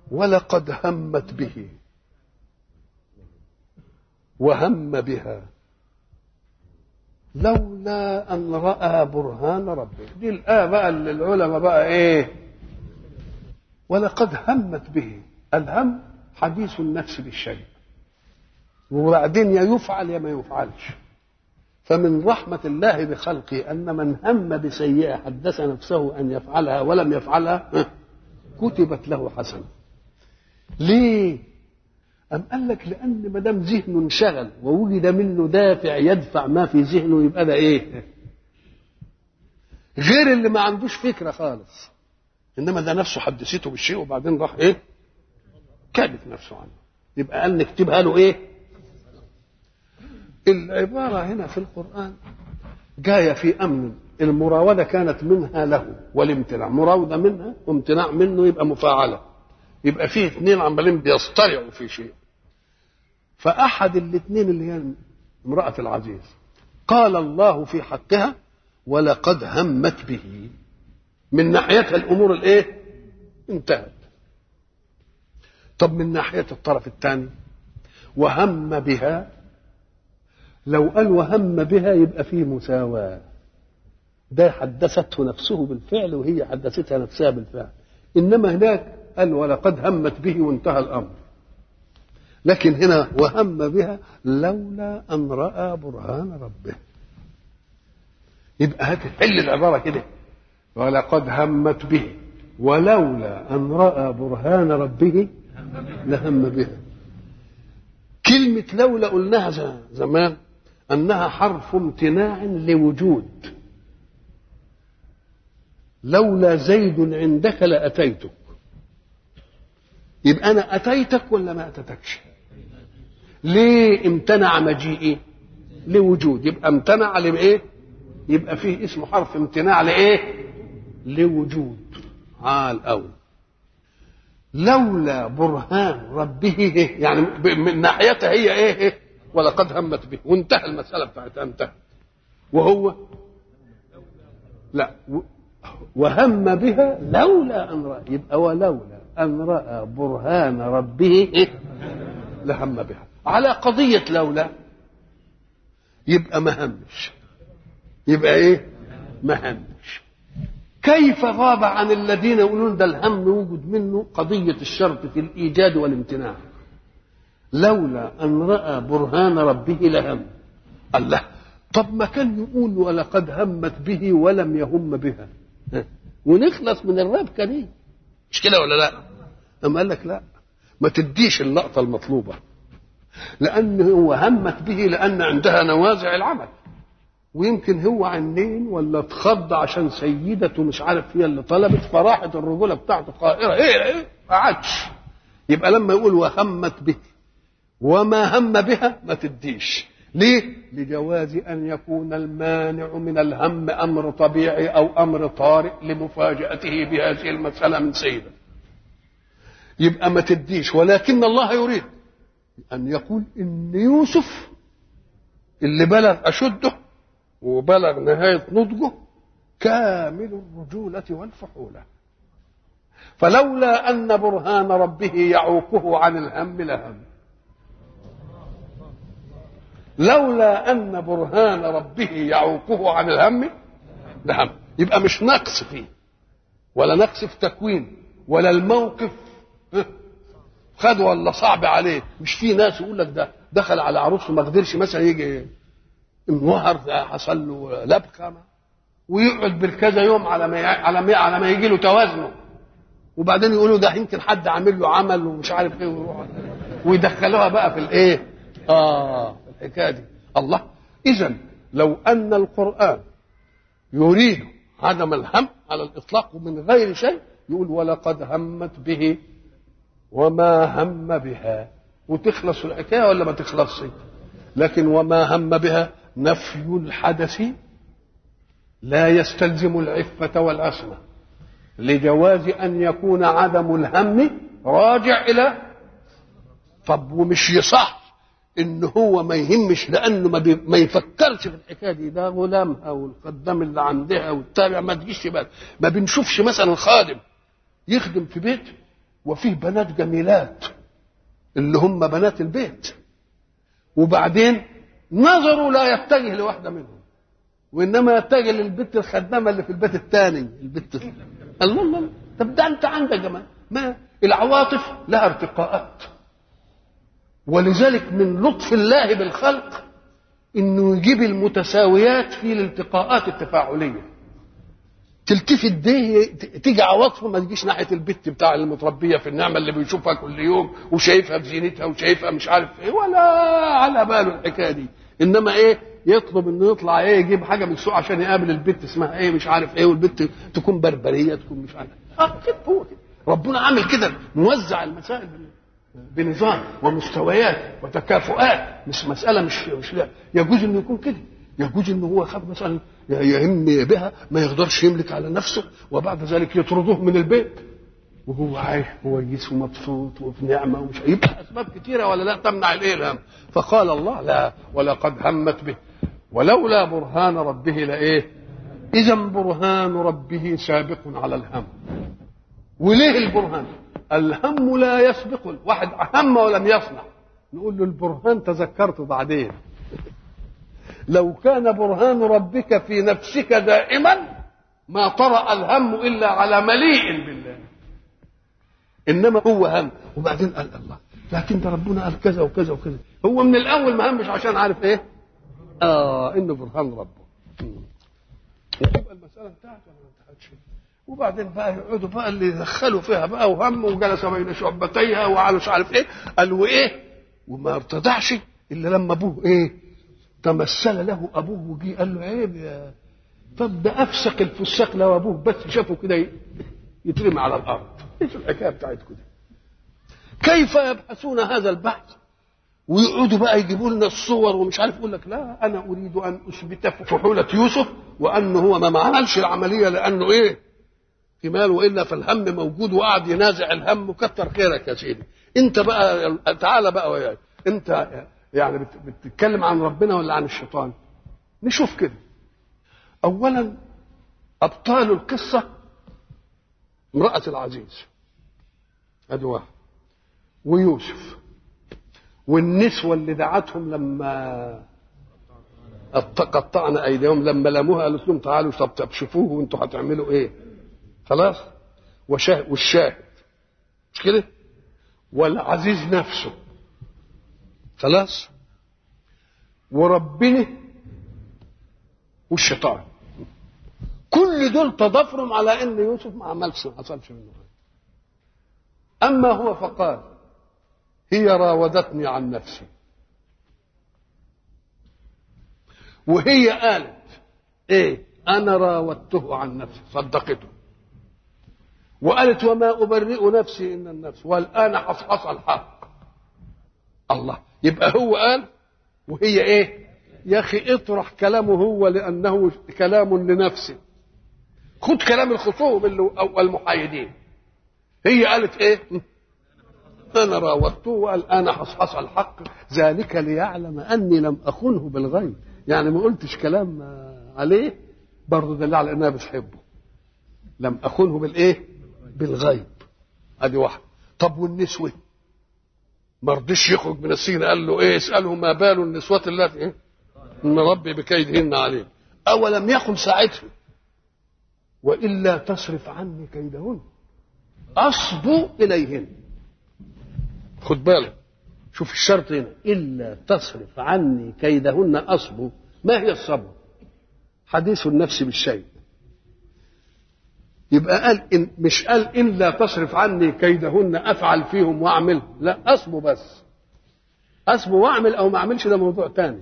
ولقد همت به وهم بها لولا ان راى برهان ربه دي الايه بقى اللي العلماء بقى ايه ولقد همت به الهم حديث النفس بالشيء وبعدين يا يفعل يا ما يفعلش فمن رحمة الله بخلقه أن من هم بسيئة حدث نفسه أن يفعلها ولم يفعلها كتبت له حسنة ليه؟ أم قال لك لأن ما دام ذهنه انشغل ووجد منه دافع يدفع ما في ذهنه يبقى ده إيه؟ غير اللي ما عندوش فكرة خالص إنما ده نفسه حدثته بالشيء وبعدين راح إيه؟ كابت نفسه عنه يبقى قال نكتبها له إيه؟ العبارة هنا في القرآن جاية في أمن المراودة كانت منها له والامتناع مراودة منها وامتناع منه يبقى مفاعلة يبقى فيه اثنين عمالين بيصطرعوا في شيء فأحد الاثنين اللي هي امرأة العزيز قال الله في حقها ولقد همت به من ناحيتها الأمور الإيه انتهت طب من ناحية الطرف الثاني وهم بها لو قال وهم بها يبقى فيه مساواة ده حدثته نفسه بالفعل وهي حدثتها نفسها بالفعل إنما هناك قال ولقد همت به وانتهى الأمر لكن هنا وهم بها لولا أن رأى برهان ربه يبقى هتحل العبارة كده ولقد همت به ولولا أن رأى برهان ربه لهم بها كلمة لولا قلناها زمان أنها حرف امتناع لوجود لولا زيد عندك لأتيتك يبقى أنا أتيتك ولا ما أتتكش ليه امتنع مجيئي لوجود يبقى امتنع لإيه يبقى فيه اسمه حرف امتناع لإيه لوجود عال أول لولا برهان ربه يعني من ناحيتها هي ايه ولقد همت به وانتهى المسألة بتاعتها انتهى وهو لا وهم بها لولا أن رأى يبقى ولولا أن رأى برهان ربه لهم بها على قضية لولا يبقى ما همش يبقى ايه ما همش كيف غاب عن الذين يقولون ده الهم يوجد منه قضية الشرط في الإيجاد والامتناع لولا أن رأى برهان ربه لهم الله طب ما كان يقول ولقد همت به ولم يهم بها ونخلص من الربكة دي مش كده ولا لا أما قال لك لا ما تديش اللقطة المطلوبة لأن هو همت به لأن عندها نوازع العمل ويمكن هو عنين ولا اتخض عشان سيدته مش عارف هي اللي طلبت فراحت الرجوله بتاعته قائره ايه ايه ما عادش يبقى لما يقول وهمت به وما هم بها ما تديش ليه؟ لجواز ان يكون المانع من الهم امر طبيعي او امر طارئ لمفاجاته بهذه المساله من سيده. يبقى ما تديش ولكن الله يريد ان يقول ان يوسف اللي بلغ اشده وبلغ نهاية نضجه كامل الرجولة والفحولة فلولا أن برهان ربه يعوقه عن الهم لهم لولا أن برهان ربه يعوقه عن الهم لهم يبقى مش نقص فيه ولا نقص في تكوين ولا الموقف خد ولا صعب عليه مش في ناس يقول لك ده دخل على عروسه ما قدرش مثلا يجي انوهر حصل له لبكه ويقعد بالكذا يوم على ما على ما على ما يجي له توازنه وبعدين يقولوا ده يمكن حد عامل له عمل ومش عارف ايه ويروح ويدخلوها بقى في الايه؟ اه الحكايه دي الله اذا لو ان القران يريد عدم الهم على الاطلاق ومن غير شيء يقول ولقد همت به وما هم بها وتخلص الحكايه ولا ما تخلصش لكن وما هم بها نفي الحدث لا يستلزم العفة والعصمة لجواز أن يكون عدم الهم راجع إلى طب ومش يصح إن هو ما يهمش لأنه ما, بي... ما يفكرش في الحكاية دي ده غلامها والخدام اللي عندها والتابع ما تجيش بال ما بنشوفش مثلا خادم يخدم في بيت وفيه بنات جميلات اللي هم بنات البيت وبعدين نظره لا يتجه لواحدة منهم وإنما يتجه للبت الخدامة اللي في البيت الثاني البت الله الله طب ده أنت عندك جمال ما العواطف لها ارتقاءات ولذلك من لطف الله بالخلق انه يجيب المتساويات في الالتقاءات التفاعليه تلتفت دي تيجي عواطفه ما تجيش ناحيه البت بتاع المتربيه في النعمه اللي بيشوفها كل يوم وشايفها بزينتها وشايفها مش عارف ايه ولا على باله الحكايه دي انما ايه يطلب انه يطلع ايه يجيب حاجه من السوق عشان يقابل البت اسمها ايه مش عارف ايه والبت تكون بربريه تكون مش عارف اه كده هو كده ربنا عامل كده موزع المسائل بنظام ومستويات وتكافؤات مش مسألة مش مش لا يجوز انه يكون كده يجوز انه هو خد مثلا يهم بها ما يقدرش يملك على نفسه وبعد ذلك يطردوه من البيت وهو عايش كويس ومبسوط وفي نعمه ومش يبقى اسباب كثيره ولا لا تمنع الايه الهم فقال الله لا ولقد همت به ولولا برهان ربه لايه اذا برهان ربه سابق على الهم وليه البرهان الهم لا يسبق واحد هم ولم يصنع نقول له البرهان تذكرته بعدين لو كان برهان ربك في نفسك دائما ما طرأ الهم إلا على مليء بالله إنما هو هم وبعدين قال الله لكن ده ربنا قال كذا وكذا وكذا هو من الأول ما همش عشان عارف إيه آه إنه برهان ربه يبقى المسألة انتهت ولا ما انتهتش وبعدين بقى يقعدوا بقى اللي يدخلوا فيها بقى وهم وجلس بين شعبتيها وعلى مش عارف ايه قال وايه وما ارتضعش الا لما ابوه ايه تمثل له ابوه وجي قال له عيب يا طب ده افسق الفساق لو ابوه بس شافه كده يترمي على الارض ايش الحكايه بتاعتكم دي كيف يبحثون هذا البحث ويقعدوا بقى يجيبوا لنا الصور ومش عارف يقول لك لا انا اريد ان اثبت فحوله يوسف وانه هو ما عملش العمليه لانه ايه احتمال والا فالهم موجود وقعد ينازع الهم وكتر خيرك يا سيدي انت بقى تعالى بقى وياي انت يعني بتتكلم عن ربنا ولا عن الشيطان نشوف كده اولا ابطال القصه امراه العزيز ادي واحد ويوسف والنسوه اللي دعتهم لما قطعنا ايديهم لما لموها قالت لهم تعالوا طب تشوفوه وانتوا هتعملوا ايه خلاص وشاهد والشاهد مش كده والعزيز نفسه خلاص وربنا والشيطان كل دول تضافرهم على ان يوسف ما عملش ما حصلش منه اما هو فقال هي راودتني عن نفسي وهي قالت ايه انا راودته عن نفسي صدقته وقالت وما أبرئ نفسي إن النفس والآن حصحص الحق الله يبقى هو قال وهي إيه يا أخي اطرح كلامه هو لأنه كلام لنفسه خد كلام الخصوم أو المحايدين هي قالت إيه أنا راودته والآن حصحص الحق ذلك ليعلم أني لم أخنه بالغيب يعني ما قلتش كلام عليه برضه دل على أنها بتحبه لم أخنه بالإيه بالغيب ادي واحد طب والنسوه ما رضيش يخرج من السجن قال له ايه اساله ما بال النسوة اللاتي ايه ان ربي بكيدهن عليم اولم يقل ساعتها والا تصرف عني كيدهن اصبو اليهن خد بالك شوف الشرط هنا الا تصرف عني كيدهن اصبو ما هي الصبر حديث النفس بالشيء يبقى قال إن مش قال إن لا تصرف عني كيدهن أفعل فيهم وأعمل لا أصبو بس أصبو وأعمل أو ما أعملش ده موضوع تاني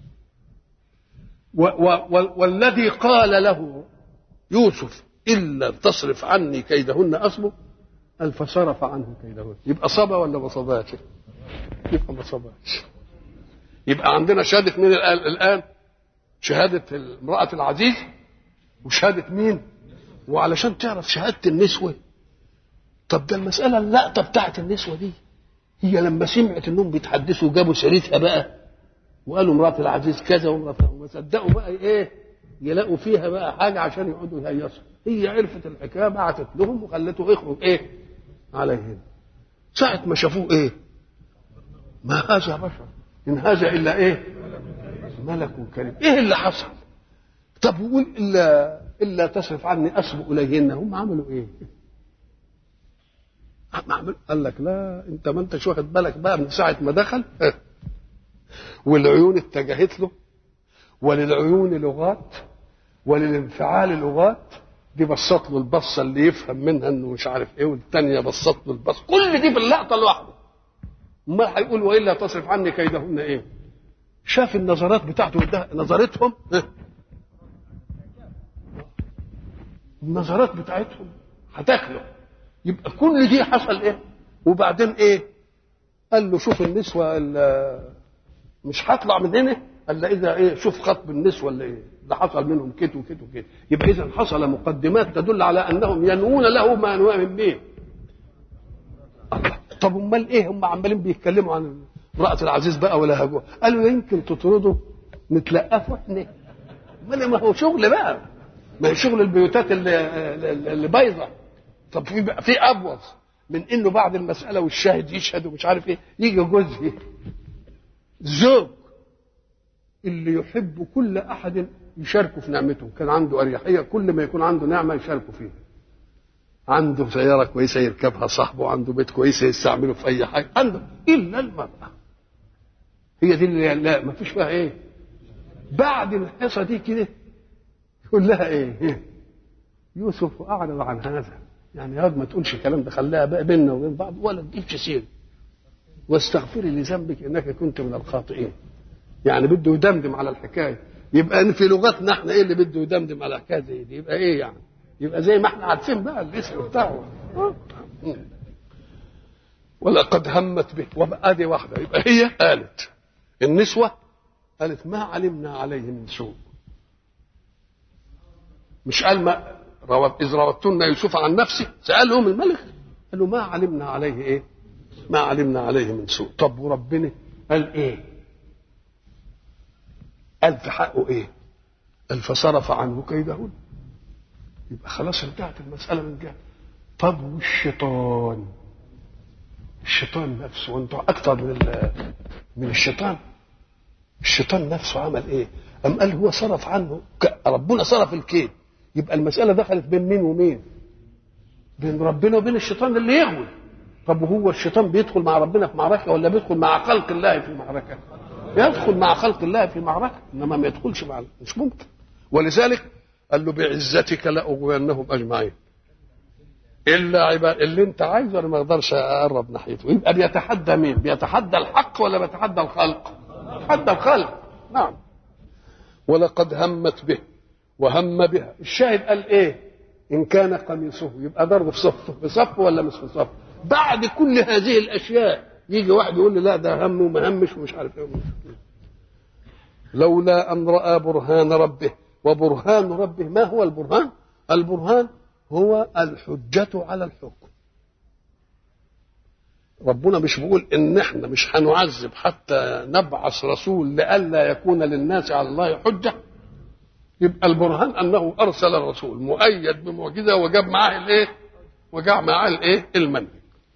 و و والذي قال له يوسف إلا تصرف عني كيدهن أصبو قال فصرف عنه كيدهن يبقى صبا ولا ما صباش يبقى ما صباش يبقى عندنا شهادة مين الآن شهادة امرأة العزيز وشهادة مين وعلشان تعرف شهادة النسوة طب ده المسألة اللقطة بتاعت النسوة دي هي لما سمعت انهم بيتحدثوا جابوا سيرتها بقى وقالوا امرأة العزيز كذا وامرأة وما صدقوا بقى ايه يلاقوا فيها بقى حاجة عشان يقعدوا يهيصوا هي عرفت الحكاية بعتت لهم وخلته يخرج ايه عليهن ساعة ما شافوه ايه ما هذا بشر ان هذا الا ايه ملك كريم ايه اللي حصل طب وقول الا الا تصرف عني اسبق اليهن هم عملوا ايه عمل قال لك لا انت ما انتش واخد بالك بقى من ساعه ما دخل والعيون اتجهت له وللعيون لغات وللانفعال لغات دي بسط له البصه اللي يفهم منها انه مش عارف ايه والثانيه بسط له البص كل دي باللقطه لوحده امال هيقول والا تصرف عني كيدهن ايه شاف النظرات بتاعته ده نظرتهم النظرات بتاعتهم هتاكله يبقى كل دي حصل ايه وبعدين ايه قال له شوف النسوه مش هطلع من هنا الا اذا ايه شوف خطب النسوه اللي ايه ده حصل منهم كده وكده وكده يبقى اذا حصل مقدمات تدل على انهم ينوون له ما ينوى من به الله طب امال ايه هم عمالين بيتكلموا عن امراه العزيز بقى ولا هجوه قالوا يمكن تطردوا نتلقفوا احنا امال ما هو شغل بقى ما هي شغل البيوتات اللي, اللي بايظه طب في بقى في ابوظ من انه بعد المساله والشاهد يشهد ومش عارف ايه يجي جوزه زوج اللي يحب كل احد يشاركه في نعمته كان عنده اريحيه كل ما يكون عنده نعمه يشاركه فيها عنده سياره كويسه يركبها صاحبه عنده بيت كويس يستعمله في اي حاجه عنده الا المراه هي دي اللي لا ما فيش فيها ايه بعد الحصه دي كده يقول لها ايه يوسف اعرض عن هذا يعني يا ما تقولش الكلام ده خلاها بقى بيننا وبين بعض ولا تجيبش سيره واستغفري لذنبك انك كنت من الخاطئين يعني بده يدمدم على الحكايه يبقى في لغتنا احنا ايه اللي بده يدمدم على حكايه زي دي يبقى ايه يعني يبقى زي ما احنا عارفين بقى الاسم بتاعه ولقد همت به وادي واحده يبقى هي قالت النسوه قالت ما علمنا عليه من سوء مش قال ما روت اذ راودتن يوسف عن نفسه سالهم الملك قال له ما علمنا عليه ايه ما علمنا عليه من سوء طب وربنا قال ايه قال في حقه ايه قال فصرف عنه كيدهن يبقى خلاص انتهت المسألة من جهة طب والشيطان الشيطان نفسه وانتوا أكثر من من الشيطان الشيطان نفسه عمل ايه؟ أم قال هو صرف عنه ربنا صرف الكيد يبقى المسألة دخلت بين مين ومين؟ بين ربنا وبين الشيطان اللي يغوي طب وهو الشيطان بيدخل مع ربنا في معركة ولا بيدخل مع خلق الله في معركة؟ يدخل مع خلق الله في معركة إنما ما يدخلش مع مش ممكن ولذلك قال له بعزتك لاغوينهم اجمعين الا عباد اللي انت عايزه انا ما اقدرش اقرب ناحيته يبقى بيتحدى مين؟ بيتحدى الحق ولا بيتحدى الخلق؟ بيتحدى الخلق نعم ولقد همت به وهم بها الشاهد قال ايه؟ ان كان قميصه يبقى ضرب في صف في صف ولا مش في صف؟ بعد كل هذه الاشياء يجي واحد يقول لي لا ده هم وما همش ومش عارف ايه لولا ان راى برهان ربه وبرهان ربه ما هو البرهان البرهان هو الحجة على الحكم ربنا مش بيقول ان احنا مش هنعذب حتى نبعث رسول لئلا يكون للناس على الله حجة يبقى البرهان انه ارسل الرسول مؤيد بمعجزة وجاب معاه الايه وجاب معاه الايه المن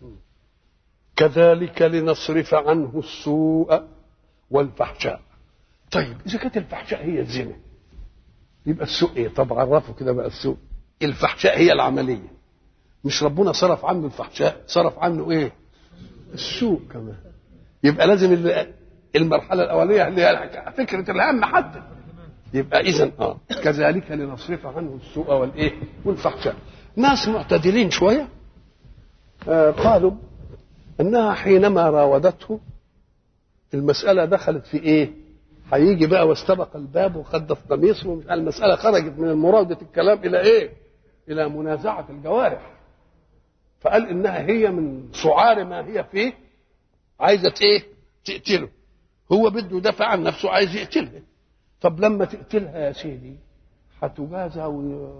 كذلك لنصرف عنه السوء والفحشاء طيب اذا كانت الفحشاء هي الزنا يبقى السوء ايه طب عرفوا كده بقى السوء الفحشاء هي العمليه مش ربنا صرف عنه الفحشاء صرف عنه ايه السوء كمان يبقى لازم المرحله الاوليه اللي هي فكره الهم حتى يبقى اذا اه كذلك لنصرف عنه السوء والايه والفحشاء ناس معتدلين شويه آه قالوا انها حينما راودته المساله دخلت في ايه هيجي بقى واستبق الباب وخد في قميصه المسألة خرجت من مراودة الكلام إلى إيه؟ إلى منازعة الجوارح فقال إنها هي من سعار ما هي فيه عايزة إيه؟ تقتله هو بده يدافع عن نفسه عايز يقتلها طب لما تقتلها يا سيدي هتجازى و...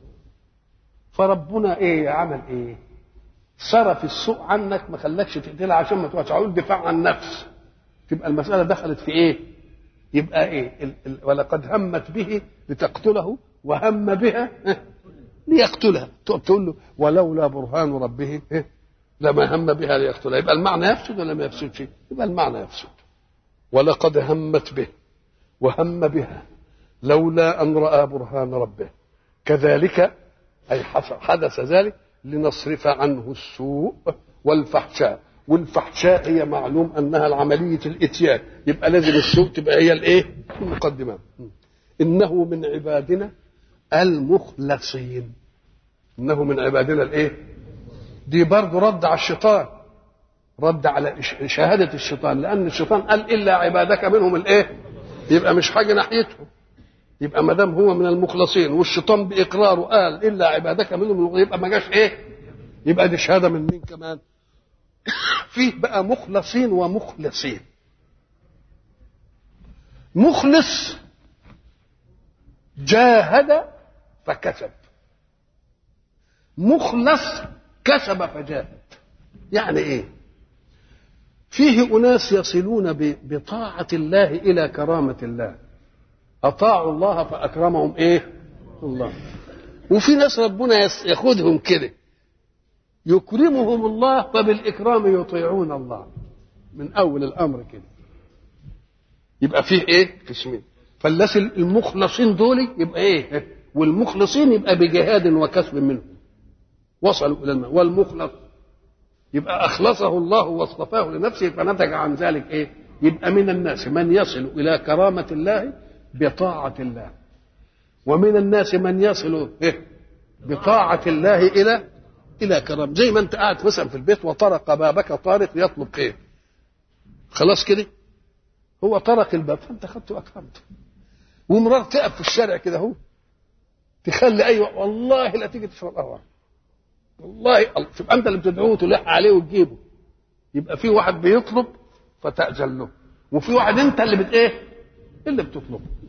فربنا إيه عمل إيه؟ صرف السوء عنك ما خلاكش تقتلها عشان ما توسعوا الدفاع عن النفس تبقى المسألة دخلت في إيه؟ يبقى ايه ال ال ولقد همت به لتقتله وهم بها ليقتلها تقول له ولولا برهان ربه لما هم بها ليقتلها يبقى المعنى يفسد ولا ما يفسدش يبقى المعنى يفسد ولقد همت به وهم بها لولا ان راى برهان ربه كذلك اي حدث ذلك لنصرف عنه السوء والفحشاء والفحشاء هي معلوم انها العمليه الاتيان يبقى لازم السوء تبقى هي الايه المقدمه انه من عبادنا المخلصين انه من عبادنا الايه دي برضه رد على الشيطان رد على شهاده الشيطان لان الشيطان قال الا عبادك منهم الايه يبقى مش حاجه ناحيتهم يبقى ما دام هو من المخلصين والشيطان باقراره قال الا عبادك منهم يبقى ما جاش ايه يبقى دي شهاده من مين كمان فيه بقى مخلصين ومخلصين مخلص جاهد فكسب مخلص كسب فجاهد يعني ايه فيه اناس يصلون بطاعه الله الى كرامه الله اطاعوا الله فاكرمهم ايه الله وفي ناس ربنا ياخذهم كده يكرمهم الله فبالاكرام يطيعون الله من اول الامر كده يبقى فيه ايه قسمين فالناس المخلصين دول يبقى ايه والمخلصين يبقى بجهاد وكسب منهم وصلوا الى الماء والمخلص يبقى اخلصه الله واصطفاه لنفسه فنتج عن ذلك ايه يبقى من الناس من يصل الى كرامه الله بطاعه الله ومن الناس من يصل إيه؟ بطاعه الله الى الى كرامه زي ما انت قاعد مثلا في البيت وطرق بابك طارق يطلب خير خلاص كده هو طرق الباب فانت خدته واكرمته ومرار تقف في الشارع كده اهو تخلي ايوه والله لا تيجي تشرب قهوه والله تبقى انت اللي بتدعوه وتلح عليه وتجيبه يبقى في واحد بيطلب فتأذن له وفي واحد انت اللي بت ايه اللي بتطلبه